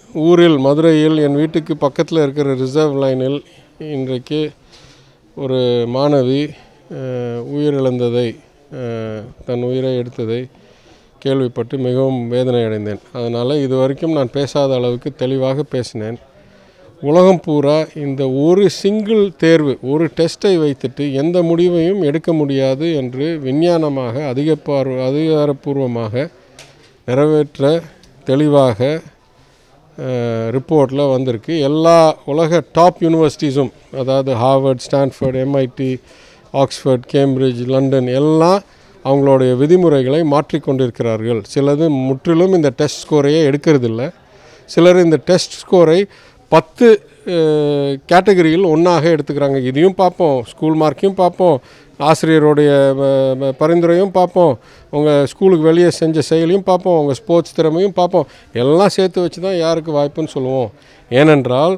ஊரில் மதுரையில் என் வீட்டுக்கு பக்கத்தில் இருக்கிற ரிசர்வ் லைனில் இன்றைக்கு ஒரு மாணவி அஹ், உயிரிழந்ததை அஹ், தன் உயிரை எடுத்ததை கேள்விப்பட்டு மிகவும் வேதனை அடைந்தேன் அதனால் இது வரைக்கும் நான் பேசாத அளவுக்கு தெளிவாக பேசினேன் உலகம் பூரா இந்த ஒரு சிங்கிள் தேர்வு ஒரு டெஸ்ட்டை வைத்துட்டு எந்த முடிவையும் எடுக்க முடியாது என்று விஞ்ஞானமாக அதிகப்பார்வ அதிகாரப்பூர்வமாக நிறைவேற்ற தெளிவாக ரிப்போர்ட்டில் வந்திருக்கு எல்லா உலக டாப் யூனிவர்சிட்டிஸும் அதாவது Harvard Stanford MIT Oxford Cambridge London எல்லாம் அவங்களுடைய விதிமுறைகளை மாற்றிக்கொண்டிருக்கிறார்கள் சிலது முற்றிலும் இந்த டெஸ்ட் ஸ்கோரையே எடுக்கிறதில்ல சிலர் இந்த டெஸ்ட் ஸ்கோரை பத்து கேட்டகரியில் ஒன்றாக எடுத்துக்கிறாங்க இதையும் பார்ப்போம் ஸ்கூல் மார்க்கையும் பார்ப்போம் ஆசிரியருடைய அஹ், அஹ், பரிந்துரையும் பார்ப்போம் உங்கள் ஸ்கூலுக்கு வெளியே செஞ்ச செயலையும் பார்ப்போம் உங்கள் ஸ்போர்ட்ஸ் திறமையும் பார்ப்போம் எல்லாம் சேர்த்து வச்சு தான் யாருக்கு வாய்ப்புன்னு சொல்லுவோம் ஏனென்றால்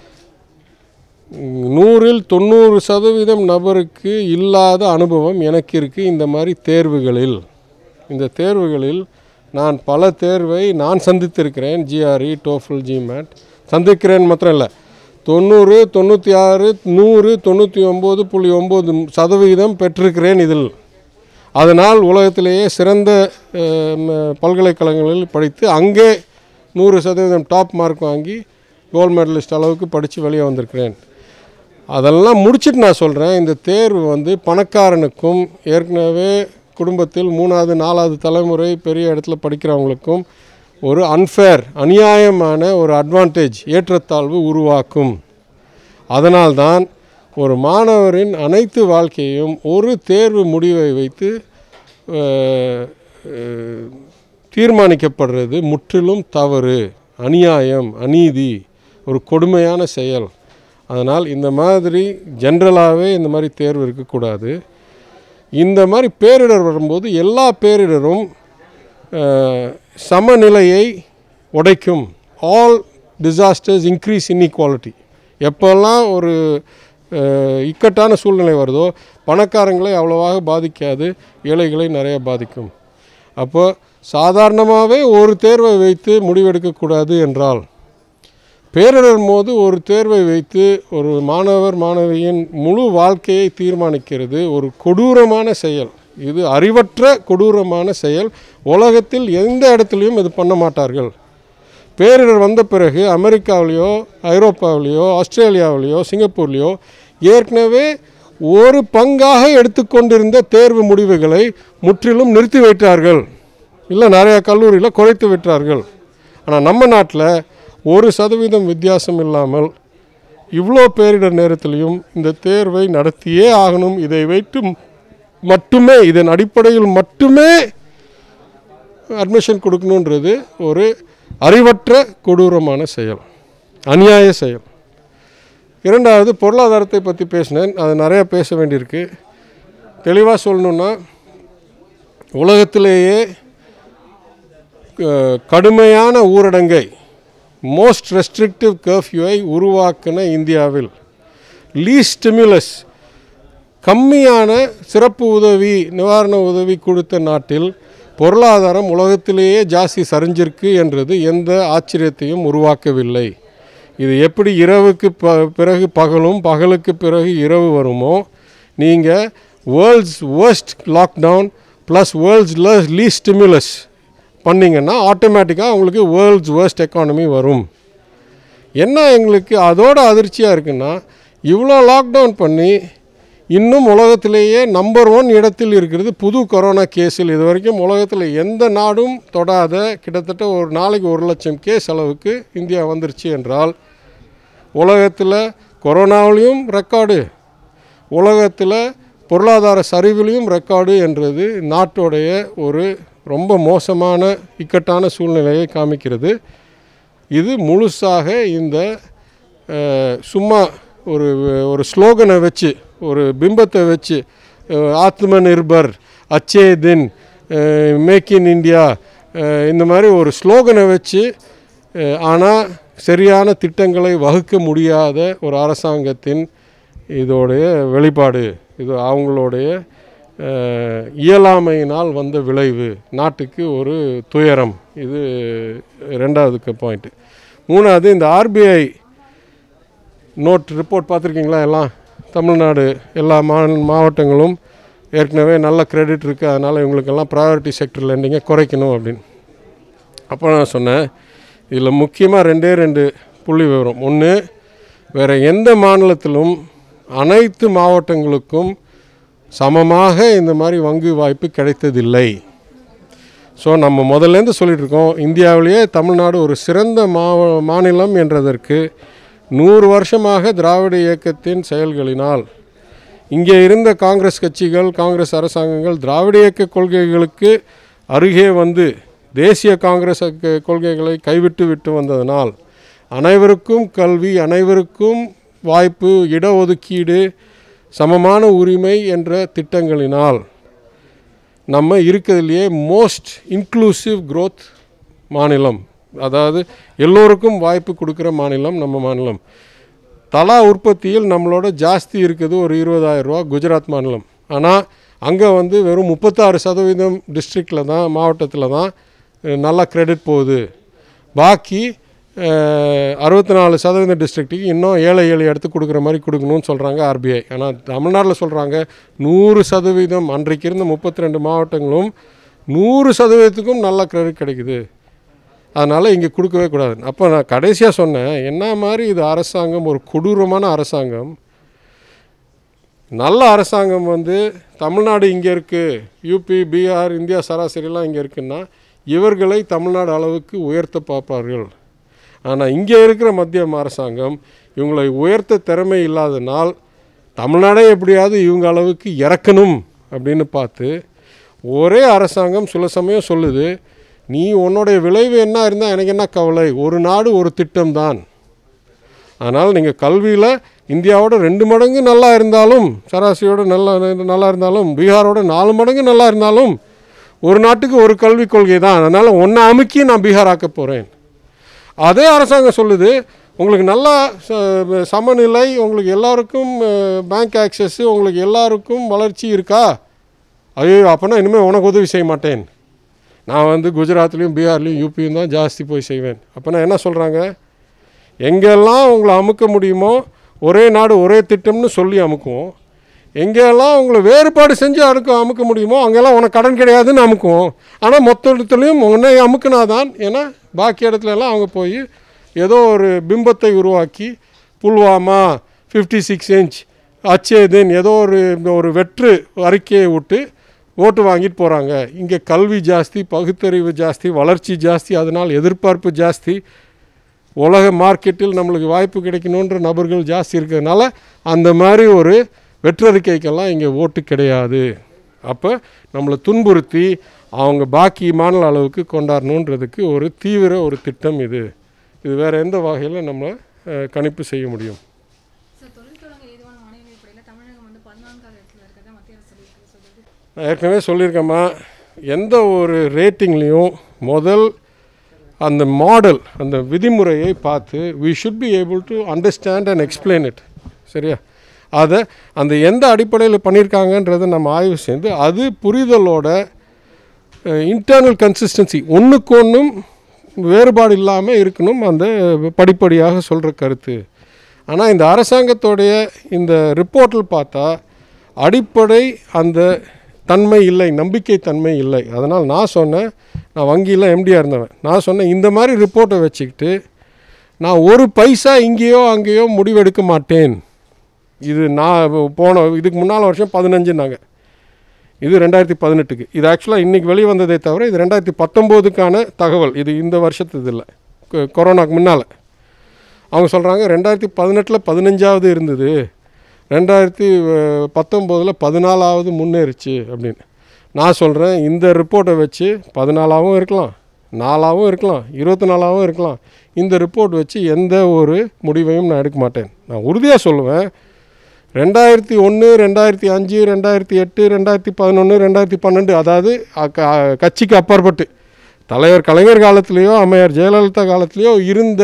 நூறில் தொண்ணூறு சதவீதம் நபருக்கு இல்லாத அனுபவம் எனக்கு இருக்குது இந்த மாதிரி தேர்வுகளில் இந்த தேர்வுகளில் நான் பல தேர்வை நான் சந்தித்திருக்கிறேன் ஜிஆர்இ டோஃபுல் ஜிமேட் சந்திக்கிறேன் மாத்திரம் இல்லை தொண்ணூறு தொண்ணூற்றி ஆறு நூறு தொண்ணூற்றி ஒம்பது புள்ளி ஒம்பது சதவீதம் பெற்றிருக்கிறேன் இதில் அதனால் உலகத்திலேயே சிறந்த அஹ், ம- பல்கலைக்கழகங்களில் படித்து அங்கே நூறு சதவீதம் டாப் மார்க் வாங்கி கோல்டு மெடலிஸ்ட் அளவுக்கு படித்து வெளியே வந்திருக்கிறேன் அதெல்லாம் முடிச்சிட்டு நான் சொல்கிறேன் இந்த தேர்வு வந்து பணக்காரனுக்கும் ஏற்கனவே குடும்பத்தில் மூணாவது நாலாவது தலைமுறை பெரிய இடத்துல படிக்கிறவங்களுக்கும் ஒரு அன்ஃபேர் அநியாயமான ஒரு அட்வான்டேஜ் ஏற்றத்தாழ்வு உருவாக்கும் அதனால்தான் ஒரு மாணவரின் அனைத்து வாழ்க்கையும் ஒரு தேர்வு முடிவை வைத்து அஹ், அஹ், தீர்மானிக்கப்படுறது முற்றிலும் தவறு அநியாயம் அநீதி ஒரு கொடுமையான செயல் அதனால் இந்த மாதிரி ஜென்ரலாகவே இந்த மாதிரி தேர்வு இருக்கக்கூடாது இந்த மாதிரி பேரிடர் வரும்போது எல்லா பேரிடரும் அஹ், சமநிலையை உடைக்கும் ஆல் டிசாஸ்டர்ஸ் இன்க்ரீஸ் இன்இக்வாலிட்டி எப்போல்லாம் ஒரு அஹ், இக்கட்டான சூழ்நிலை வருதோ பணக்காரங்களை அவ்வளவாக பாதிக்காது ஏழைகளை நிறைய பாதிக்கும் அப்போ சாதாரணமாகவே ஒரு தேர்வை வைத்து முடிவெடுக்கக்கூடாது என்றால் பேரிடர் போது ஒரு தேர்வை வைத்து ஒரு மாணவர் மாணவியின் முழு வாழ்க்கையை தீர்மானிக்கிறது ஒரு கொடூரமான செயல் இது அறிவற்ற கொடூரமான செயல் உலகத்தில் எந்த இடத்துலையும் இது பண்ண மாட்டார்கள் பேரிடர் வந்த பிறகு அமெரிக்காவிலேயோ ஐரோப்பாவிலேயோ ஆஸ்திரேலியாவிலேயோ சிங்கப்பூர்லேயோ ஏற்கனவே ஒரு பங்காக எடுத்துக்கொண்டிருந்த தேர்வு முடிவுகளை முற்றிலும் நிறுத்தி வைத்தார்கள் இல்லை நிறையா கல்லூரியில் குறைத்து விட்டார்கள் ஆனால் நம்ம நாட்டில் ஒரு சதவீதம் வித்தியாசம் இல்லாமல் இவ்வளோ பேரிடர் நேரத்திலையும் இந்த தேர்வை நடத்தியே ஆகணும் இதை வைத்து மட்டுமே இதன் அடிப்படையில் மட்டுமே அட்மிஷன் கொடுக்கணுன்றது ஒரு அறிவற்ற கொடூரமான செயல் அநியாய செயல் இரண்டாவது பொருளாதாரத்தை பற்றி பேசினேன் அது நிறைய பேச வேண்டியிருக்கு தெளிவாக சொல்லணுன்னா உலகத்திலேயே அஹ், கடுமையான ஊரடங்கை மோஸ்ட் ரெஸ்ட்ரிக்டிவ் கர்ஃப்யூவை உருவாக்கின இந்தியாவில் லீஸ்ட் ஸ்டிமுலஸ் கம்மியான சிறப்பு உதவி நிவாரண உதவி கொடுத்த நாட்டில் பொருளாதாரம் உலகத்திலேயே ஜாஸ்தி சரிஞ்சிருக்கு என்றது எந்த ஆச்சரியத்தையும் உருவாக்கவில்லை இது எப்படி இரவுக்கு ப பிறகு பகலும் பகலுக்கு பிறகு இரவு வருமோ நீங்கள் world's worst lockdown plus world's least stimulus பண்ணிங்கன்னா ஆட்டோமேட்டிக்காக உங்களுக்கு வேர்ல்ட்ஸ் worst எக்கானமி வரும் என்ன எங்களுக்கு அதோட அதிர்ச்சியாக இருக்குன்னா இவ்வளோ லாக்டவுன் பண்ணி இன்னும் உலகத்திலேயே நம்பர் ஒன் இடத்தில் இருக்கிறது புது கொரோனா கேஸில் இது வரைக்கும் உலகத்தில் எந்த நாடும் தொடாத கிட்டத்தட்ட ஒரு நாளைக்கு ஒரு லட்சம் கேஸ் அளவுக்கு இந்தியா வந்துருச்சு என்றால் உலகத்தில் கொரோனாவிலையும் ரெக்கார்டு உலகத்தில் பொருளாதார சரிவிலையும் ரெக்கார்டு என்றது நாட்டோடைய ஒரு ரொம்ப மோசமான இக்கட்டான சூழ்நிலையை காமிக்கிறது இது முழுசாக இந்த அஹ், சும்மா ஒரு ஒரு ஸ்லோகனை வச்சு ஒரு பிம்பத்தை வச்சு அஹ், Atmanirbhar Achhe Din make in India இந்த மாதிரி ஒரு ஸ்லோகனை வச்சு ஆனால் சரியான திட்டங்களை வகுக்க முடியாத ஒரு அரசாங்கத்தின் இதோடைய வெளிப்பாடு இது அவங்களுடைய அஹ், இயலாமையினால் வந்த விளைவு நாட்டுக்கு ஒரு துயரம் இது ரெண்டாவதுக்கு பாயிண்ட்டு மூணாவது இந்த ஆர்பிஐ நோட் ரிப்போர்ட் பார்த்துருக்கீங்களா எல்லாம் தமிழ்நாடு எல்லா மா மாவட்டங்களும் ஏற்கனவே நல்ல கிரெடிட் இருக்குது அதனால் இவங்களுக்கெல்லாம் ப்ரையாரிட்டி செக்டர் லெண்டிங்கை குறைக்கணும் அப்படின்னு அப்போ நான் சொன்னேன் இதில் முக்கியமாக ரெண்டே ரெண்டு புள்ளி விவரம் ஒன்று வேறு எந்த மாநிலத்திலும் அனைத்து மாவட்டங்களுக்கும் சமமாக இந்த மாதிரி வங்கி வாய்ப்பு கிடைத்ததில்லை ஸோ நம்ம முதல்லேருந்து சொல்லிட்டு இருக்கோம் இந்தியாவிலேயே தமிழ்நாடு ஒரு சிறந்த மாவ மாநிலம் என்றதற்கு நூறு வருஷமாக திராவிட இயக்கத்தின் செயல்களினால் இங்கே இருந்த காங்கிரஸ் கட்சிகள் காங்கிரஸ் அரசாங்கங்கள் திராவிட இயக்க கொள்கைகளுக்கு அருகே வந்து தேசிய காங்கிரஸ் அக்க- கொள்கைகளை கைவிட்டு விட்டு வந்ததனால் அனைவருக்கும் கல்வி அனைவருக்கும் வாய்ப்பு இடஒதுக்கீடு சமமான உரிமை என்ற திட்டங்களினால் நம்ம இருக்கிறதுலையே மோஸ்ட் இன்க்ளூசிவ் growth மாநிலம் அதாவது எல்லோருக்கும் வாய்ப்பு கொடுக்குற மாநிலம் நம்ம மாநிலம் தலா உற்பத்தியில் நம்மளோட ஜாஸ்தி இருக்குது ஒரு இருபதாயிரம் ரூபா குஜராத் மாநிலம் ஆனால் அங்கே வந்து வெறும் முப்பத்தாறு சதவீதம் டிஸ்ட்ரிக்டில் தான் மாவட்டத்தில் தான் அஹ், நல்லா கிரெடிட் போகுது பாக்கி அறுபத்தி நாலு சதவீதம் டிஸ்ட்ரிக்ட்டுக்கு இன்னும் ஏழை ஏழு இடத்து கொடுக்குற மாதிரி கொடுக்கணும்னு சொல்கிறாங்க ஆர்பிஐ ஆனால் தமிழ்நாட்டில் சொல்கிறாங்க நூறு சதவீதம் அன்றைக்கு இருந்த முப்பத்தி ரெண்டு மாவட்டங்களும் நூறு சதவீதத்துக்கும் நல்ல கிரெடிட் கிடைக்குது அதனால் இங்கே கொடுக்கவே கூடாது அப்போ நான் கடைசியாக சொன்னேன் என்ன மாதிரி இது அரசாங்கம் ஒரு கொடூரமான அரசாங்கம் நல்ல அரசாங்கம் வந்து தமிழ்நாடு இங்கே இருக்குது யூபி பீகார் இந்தியா சராசரிலாம் இங்கே இருக்குன்னா இவர்களை தமிழ்நாடு அளவுக்கு உயர்த்த பார்ப்பார்கள் ஆனால் இங்கே இருக்கிற மத்திய அரசாங்கம் இவங்களை உயர்த்த திறமை இல்லாதனால் தமிழ்நாடே எப்படியாவது இவங்க அளவுக்கு இறக்கணும் அப்படின்னு பார்த்து ஒரே அரசாங்கம் சில சமயம் சொல்லுது நீ உன்னுடைய விளைவு என்ன இருந்தால் எனக்கு என்ன கவலை ஒரு நாடு ஒரு திட்டம்தான் அதனால் நீங்கள் கல்வியில் இந்தியாவோட ரெண்டு மடங்கு நல்லா இருந்தாலும் சராசரியோட நல்லா நல்லா இருந்தாலும் பீகாரோட நாலு மடங்கு நல்லா இருந்தாலும் ஒரு நாட்டுக்கு ஒரு கல்விக் கொள்கை தான் அதனால் ஒன்றை அமுக்கி நான் பீகார் ஆக்க போகிறேன் அதே அரசாங்கம் சொல்லுது உங்களுக்கு நல்ல ச- சமநிலை உங்களுக்கு எல்லாருக்கும் பேங்க் ஆக்சஸ் உங்களுக்கு எல்லாருக்கும் வளர்ச்சி இருக்கா ஐயோ அப்போனா இனிமேல் உனக்கு உதவி செய்ய மாட்டேன் நான் வந்து குஜராத்லேயும் பீகார்லேயும் யூபியும் தான் ஜாஸ்தி போய் செய்வேன் அப்போனா என்ன சொல்கிறாங்க எங்கெல்லாம் உங்களை அமுக்க முடியுமோ ஒரே நாடு ஒரே திட்டம்னு சொல்லி அமுக்குவோம் எங்கெல்லாம் உங்களை வேறுபாடு செஞ்சு அமுக்க அமுக்க முடியுமோ அங்கெல்லாம் உனக்கு கடன் கிடையாதுன்னு அமுக்குவோம் ஆனால் மொத்த இடத்துலையும் உன்னை அமுக்குனாதான் ஏன்னா பாக்கி இடத்துல எல்லாம் அவங்க போய் ஏதோ ஒரு பிம்பத்தை உருவாக்கி புல்வாமா ஃபிஃப்டி சிக்ஸ் இன்ச் அச்சேதன் ஏதோ ஒரு ஒரு வெற்று அறிக்கையை விட்டு ஓட்டு வாங்கிட்டு போகிறாங்க இங்கே கல்வி ஜாஸ்தி பகுத்தறிவு ஜாஸ்தி வளர்ச்சி ஜாஸ்தி அதனால் எதிர்பார்ப்பு ஜாஸ்தி உலக மார்க்கெட்டில் நம்மளுக்கு வாய்ப்பு கிடைக்கணுன்ற நபர்கள் ஜாஸ்தி இருக்கிறதுனால அந்த மாதிரி ஒரு வெற்றறிக்கைக்கெல்லாம் இங்கே ஓட்டு கிடையாது அப்போ நம்மளை துன்புறுத்தி அவங்க பாக்கி மாநில அளவுக்கு கொண்டாடணுன்றதுக்கு ஒரு தீவிர ஒரு திட்டம் இது இது வேறு எந்த வகையில் நம்ம அஹ், கணிப்பு செய்ய முடியும் சார் தொழில் தொடங்க ஏதுவான மானிய அடிப்படையில் தமிழகம் வந்து பதினான்காவது இடத்துல இருக்கிறதா மத்திய அரசு சொல்லியிருக்கு ஸோ இது நான் ஏற்கனவே சொல்லியிருக்கேம்மா எந்த ஒரு ரேட்டிங்லேயும் முதல் அந்த மாடல் அந்த விதிமுறையை பார்த்து we should be able to understand and explain it சரியா அதை அந்த எந்த அடிப்படையில் பண்ணியிருக்காங்கன்றதை நம்ம ஆய்வு செய்து அது புரிதலோட இன்டர்னல் கன்சிஸ்டன்சி ஒன்றுக்கு ஒன்றும் வேறுபாடு இல்லாமல் இருக்கணும் அந்த படிப்படியாக சொல்கிற கருத்து ஆனால் இந்த அரசாங்கத்தோடைய இந்த ரிப்போர்ட்டில் பார்த்தா அடிப்படை அந்த தன்மை இல்லை நம்பிக்கை தன்மை இல்லை அதனால் நான் சொன்னேன் நான் வங்கியில் எம்டியாக இருந்தவன் நான் சொன்னேன் இந்த மாதிரி ரிப்போர்ட்டை வச்சுக்கிட்டு நான் ஒரு பைசா இங்கேயோ அங்கேயோ முடிவெடுக்க மாட்டேன் இது நான் போன இதுக்கு முன்னால் வருஷம் பதினஞ்சுனாங்க இது ரெண்டாயிரத்தி பதினெட்டுக்கு இது ஆக்சுவலாக இன்றைக்கி வெளியே வந்ததே தவிர இது ரெண்டாயிரத்தி பத்தொம்போதுக்கான தகவல் இது இந்த வருஷத்து இல்லை கொ- கொரோனாக்கு முன்னால் அவங்க சொல்கிறாங்க ரெண்டாயிரத்தி பதினெட்டில் பதினஞ்சாவது இருந்தது ரெண்டாயிரத்தி பத்தொம்போதில் பதினாலாவது முன்னேறிச்சு அப்படின்னு நான் சொல்கிறேன் இந்த ரிப்போர்ட்டை வச்சு பதினாலாவும் இருக்கலாம் நாலாவும் இருக்கலாம் இருபத்தி நாலாவும் இருக்கலாம் இந்த ரிப்போர்ட் வச்சு எந்த ஒரு முடிவையும் நான் எடுக்க மாட்டேன் நான் உறுதியாக சொல்லுவேன் ரெண்டாயிரத்தி ஒன்று ரெண்டாயிரத்தி அஞ்சு ரெண்டாயிரத்தி எட்டு ரெண்டாயிரத்தி பதினொன்று ரெண்டாயிரத்தி பன்னெண்டு அதாவது அ- க- கட்சிக்கு அப்பாற்பட்டு தலைவர் கலைஞர் காலத்திலேயோ அம்மையார் ஜெயலலிதா காலத்திலேயோ இருந்த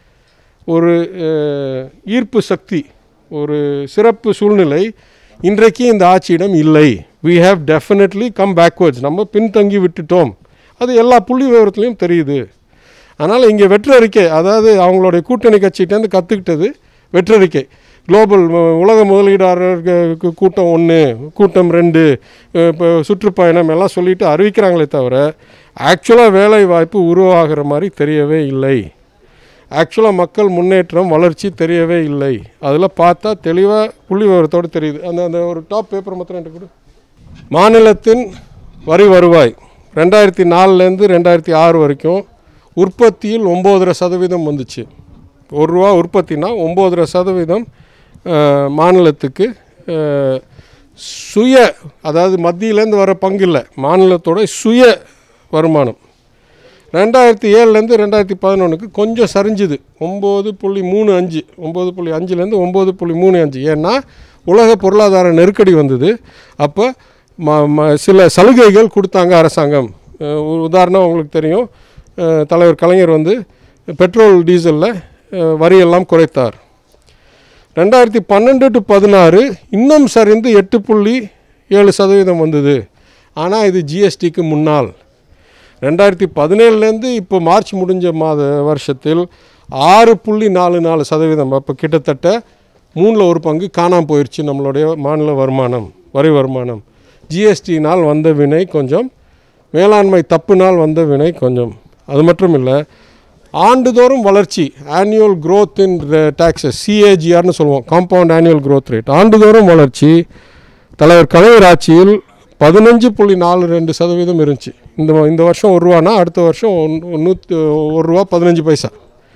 ஒரு அஹ், ஈர்ப்பு சக்தி ஒரு சிறப்பு சூழ்நிலை இன்றைக்கு இந்த ஆட்சியிடம் இல்லை we have definitely come backwards நம்ம பின்தங்கி விட்டுட்டோம் அது எல்லா புள்ளி விவரத்துலையும் தெரியுது அதனால் இங்கே வெற்றறிக்கை அதாவது அவங்களுடைய கூட்டணி கட்சிகிட்டேருந்து கற்றுக்கிட்டது வெற்றறிக்கை குளோபல் ம- உலக முதலீடாளர்களுக்கு கூட்டம் ஒன்று கூட்டம் ரெண்டு அஹ் இப்போ சுற்றுப்பயணம் எல்லாம் சொல்லிட்டு அறிவிக்கிறாங்களே தவிர ஆக்சுவலாக வேலை வாய்ப்பு உருவாகிற மாதிரி தெரியவே இல்லை ஆக்சுவலாக மக்கள் முன்னேற்றம் வளர்ச்சி தெரியவே இல்லை அதில் பார்த்தா தெளிவாக புள்ளி விவரத்தோடு தெரியுது அந்த அந்த ஒரு டாப் பேப்பர் மாத்திரம் என்கிட்ட கொடு மாநிலத்தின் வரி வருவாய் ரெண்டாயிரத்தி நாலுலேருந்து ரெண்டாயிரத்தி ஆறு வரைக்கும் உற்பத்தியில் ஒம்போதரை சதவீதம் வந்துச்சு ஒரு ரூபா உற்பத்தினா ஒம்போதரை சதவீதம் அஹ், மாநிலத்துக்கு அஹ், சுய அதாவது மத்தியிலேருந்து வர பங்கு இல்லை மாநிலத்தோட சுய வருமானம் ரெண்டாயிரத்தி ஏழுலேருந்து ரெண்டாயிரத்தி பதினொன்றுக்கு கொஞ்சம் சரிஞ்சுது ஒம்பது புள்ளி மூணு அஞ்சு ஒம்பது புள்ளி அஞ்சுலேருந்து ஒம்பது புள்ளி மூணு அஞ்சு ஏன்னா உலக பொருளாதார நெருக்கடி வந்தது அப்போ ம ம சில சலுகைகள் கொடுத்தாங்க அரசாங்கம் அஹ் ஒரு உதாரணம் உங்களுக்கு தெரியும் அஹ் தலைவர் கலைஞர் வந்து பெட்ரோல் டீசலில் வரியெல்லாம் குறைத்தார் ரெண்டாயிரத்தி பன்னெண்டு டு பதினாறு இன்னும் சரிந்து எட்டு புள்ளி ஏழு சதவீதம் வந்தது ஆனால் இது ஜிஎஸ்டிக்கு முன்னால் ரெண்டாயிரத்தி பதினேழுலேருந்து இப்போ மார்ச் முடிஞ்ச மாத வருஷத்தில் ஆறு புள்ளி நாலு நாலு சதவீதம் அப்போ கிட்டத்தட்ட மூணில் ஒரு பங்கு காணாமல் போயிடுச்சு நம்மளுடைய மாநில வருமானம் வரி வருமானம் ஜிஎஸ்டினால் வந்த வினை கொஞ்சம் மேலாண்மை தப்புனால் வந்த வினை கொஞ்சம் அது மட்டும் இல்லை ஆண்டுதோறும் வளர்ச்சி ஆனுவல் growth இன் டேக்ஸஸ் சிஏஜிஆர்னு சொல்லுவோம் காம்பவுண்ட் ஆனுவல் growth ரேட் ஆண்டுதோறும் வளர்ச்சி தலைவர் கலைஞர் ஆட்சியில் பதினஞ்சு புள்ளி நாலு ரெண்டு சதவீதம் இருந்துச்சு இந்த இந்த வருஷம் ஒரு ரூபானா அடுத்த வருஷம் ஒன்- நூற்றி ஒரு ரூபா பதினஞ்சு பைசா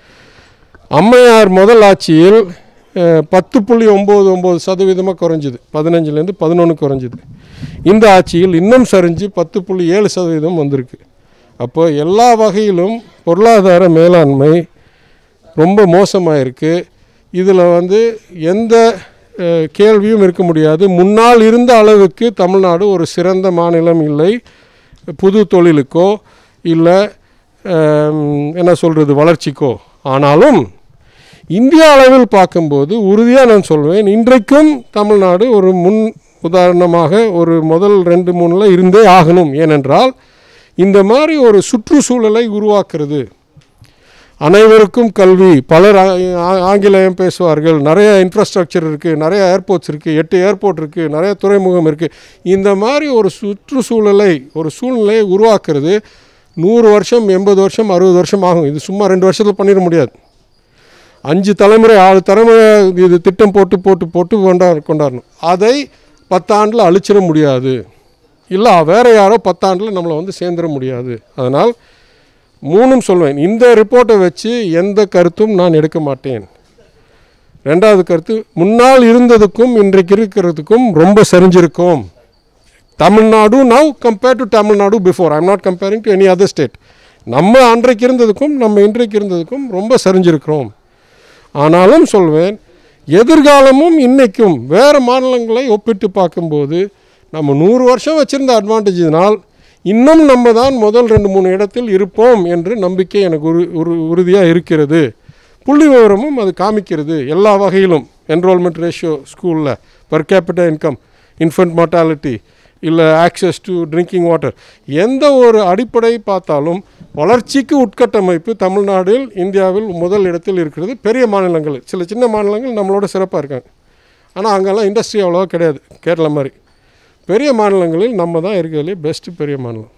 அம்மையார் முதல் ஆட்சியில் அஹ், பத்து புள்ளி ஒம்பது ஒம்பது சதவீதமாக குறைஞ்சிது பதினஞ்சுலேருந்து பதினொன்று குறைஞ்சிது இந்த ஆட்சியில் இன்னும் சரிஞ்சு பத்து புள்ளி ஏழு சதவீதம் வந்திருக்கு அப்போ எல்லா வகையிலும் பொருளாதார மேலாண்மை ரொம்ப மோசமாக இருக்குது இதில் வந்து எந்த அஹ், கேள்வியும் இருக்க முடியாது முன்னால் இருந்த அளவுக்கு தமிழ்நாடு ஒரு சிறந்த மாநிலம் இல்லை புது தொழிலுக்கோ இல்லை என்ன சொல்கிறது வளர்ச்சிக்கோ ஆனாலும் இந்திய அளவில் பார்க்கும்போது உறுதியாக நான் சொல்வேன் இன்றைக்கும் தமிழ்நாடு ஒரு முன் உதாரணமாக ஒரு முதல் ரெண்டு மூணில் இருந்தே ஆகணும் ஏனென்றால் இந்த மாதிரி ஒரு சுற்றுச்சூழலை உருவாக்குறது அனைவருக்கும் கல்வி பலர் ஆ- ஆ- ஆங்கிலேயம் பேசுவார்கள் நிறைய இன்ஃப்ராஸ்ட்ரக்சர் இருக்குது நிறைய ஏர்போர்ட்ஸ் இருக்குது எட்டு ஏர்போர்ட் இருக்குது நிறைய துறைமுகம் இருக்குது இந்த மாதிரி ஒரு சுற்றுச்சூழலை ஒரு சூழ்நிலையை உருவாக்குறது நூறு வருஷம் எண்பது வருஷம் அறுபது வருஷம் ஆகும் இது சும்மா ரெண்டு வருஷத்தில் பண்ணிட முடியாது அஞ்சு தலைமுறை ஆறு தலைமுறை இது திட்டம் போட்டு போட்டு போட்டு கொண்டா கொண்டாடணும் அதை பத்தாண்டில் அழிச்சிட முடியாது இல்லை வேற யாரோ பத்தாண்டில் நம்மளை வந்து சேர்ந்துட முடியாது அதனால் மூணும் சொல்வேன் இந்த ரிப்போர்ட்டை வச்சு எந்த கருத்தும் நான் எடுக்க மாட்டேன் ரெண்டாவது கருத்து முன்னால் இருந்ததுக்கும் இன்றைக்கு இருக்கிறதுக்கும் ரொம்ப சரிஞ்சிருக்கும் Tamil Nadu now compare to Tamil Nadu before I'm not comparing to any other state நம்ம அன்றைக்கு இருந்ததுக்கும் நம்ம இன்றைக்கு இருந்ததுக்கும் ரொம்ப சரிஞ்சிருக்கிறோம் ஆனாலும் சொல்வேன் எதிர்காலமும் இன்னைக்கும் வேறு மாநிலங்களை ஒப்பிட்டு பார்க்கும்போது நம்ம நூறு வருஷம் வச்சுருந்த அட்வான்டேஜினால் இன்னும் நம்ம தான் முதல் ரெண்டு மூணு இடத்தில் இருப்போம் என்று நம்பிக்கை எனக்கு உரு உரு உறுதியாக இருக்கிறது புள்ளி விவரமும் அது காமிக்கிறது எல்லா வகையிலும் என்ரோல்மெண்ட் ரேஷியோ ஸ்கூலில் per capita income infant mortality இல்லை ஆக்சஸ் டு ட்ரிங்கிங் வாட்டர் எந்த ஒரு அடிப்படை பார்த்தாலும் வளர்ச்சிக்கு உட்கட்டமைப்பு தமிழ்நாட்டில் இந்தியாவில் முதல் இடத்தில் இருக்கிறது பெரிய மாநிலங்கள் சில சின்ன மாநிலங்கள் நம்மளோட சிறப்பாக இருக்காங்க ஆனால் அங்கெல்லாம் இண்டஸ்ட்ரி அவ்வளோவா கிடையாது கேரளா மாதிரி பெரிய மாநிலங்களில் நம்ம தான் இருக்கிறதுலே பெஸ்ட்டு பெரிய மாநிலம்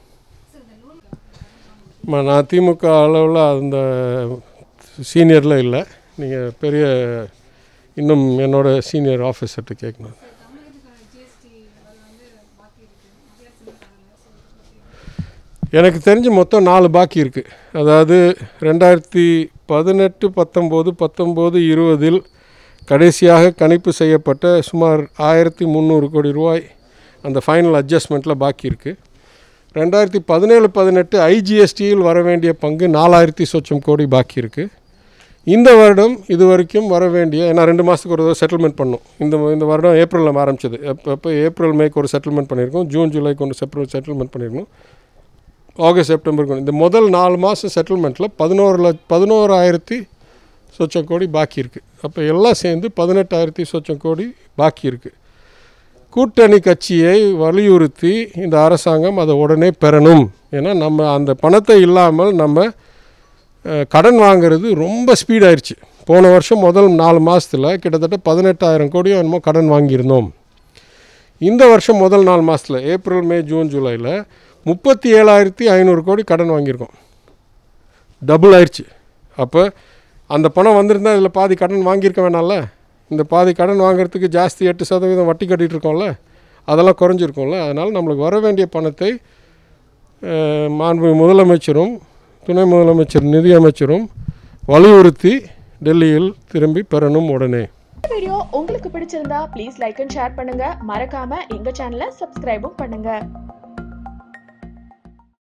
ஆமா, நான் திமுக அளவில் அந்த சீனியரில் இல்லை நீங்கள் பெரிய இன்னும் என்னோட சீனியர் ஆஃபீஸர்கிட்ட கேட்கணும் தமிழகத்துக்கான ஜிஎஸ்டி அது வந்து பாக்கி இருக்கு மத்திய அரசு இன்னும் தரல ஸோ எனக்கு தெரிஞ்சு மொத்தம் நாலு பாக்கி இருக்குது அதாவது ரெண்டாயிரத்தி பதினெட்டு பத்தொம்போது பத்தொம்போது இருபதில் கடைசியாக கணிப்பு செய்யப்பட்ட சுமார் ஆயிரத்தி முந்நூறு கோடி ரூபாய் அந்த ஃபைனல் அட்ஜஸ்ட்மெண்ட்டில் பாக்கி இருக்குது ரெண்டாயிரத்தி பதினேழு பதினெட்டு ஐஜிஎஸ்டியில் வர வேண்டிய பங்கு நாலாயிரத்தி சொச்சம் கோடி பாக்கி இருக்குது இந்த வருடம் இது வரைக்கும் வர வேண்டிய ஏன்னா ரெண்டு மாதத்துக்கு ஒரு தடவை செட்டில்மெண்ட் பண்ணோம் இந்த இந்த வருடம் ஏப்ரலில் ஆரம்பிச்சது எப்போ எப்போ ஏப்ரல் மேக்கு ஒரு செட்டில்மெண்ட் பண்ணியிருக்கோம் ஜூன் ஜூலைக்கு ஒன்று செப்பரேட் செட்டில்மெண்ட் பண்ணியிருக்கோம் ஆகஸ்ட் செப்டம்பருக்கு இந்த முதல் நாலு மாதம் செட்டில்மெண்ட்டில் பதினோரு லட்ச பதினோராயிரத்தி சொச்சம் கோடி பாக்கி இருக்குது அப்போ எல்லாம் சேர்ந்து பதினெட்டாயிரத்தி சொச்சம் கோடி பாக்கி இருக்குது கூட்டணி கட்சியை வலியுறுத்தி இந்த அரசாங்கம் அதை உடனே பெறணும் ஏன்னா நம்ம அந்த பணத்தை இல்லாமல் நம்ம அஹ், கடன் வாங்குறது ரொம்ப ஸ்பீடாயிருச்சு போன வருஷம் முதல் நாலு மாதத்தில் கிட்டத்தட்ட பதினெட்டாயிரம் கோடியோ என்னமோ கடன் வாங்கியிருந்தோம் இந்த வருஷம் முதல் நாலு மாதத்தில் ஏப்ரல் மே ஜூன் ஜூலையில் முப்பத்தி ஏழாயிரத்தி ஐநூறு கோடி கடன் வாங்கியிருக்கோம் டபுள் ஆயிடுச்சு அப்போ அந்த பணம் வந்திருந்தால் இதில் பாதி கடன் வாங்கியிருக்க வேணாம்ல இந்த பாதி கடன் வாங்குறதுக்கு ஜாஸ்தி எட்டு சதவீதம் வட்டி கட்டிகிட்டு இருக்கோம்ல அதெல்லாம் குறைஞ்சிருக்கும்ல அதனால் நம்மளுக்கு வர வேண்டிய பணத்தை அஹ், மாண்பு முதலமைச்சரும் துணை முதலமைச்சர் நிதியமைச்சரும் வலியுறுத்தி டெல்லியில் திரும்பி பெறணும் உடனே இந்த வீடியோ உங்களுக்கு பிடிச்சிருந்தா ப்ளீஸ் லைக் அண்ட் ஷேர் பண்ணுங்க மறக்காம எங்க சேனலை சப்ஸ்கிரைபும் பண்ணுங்க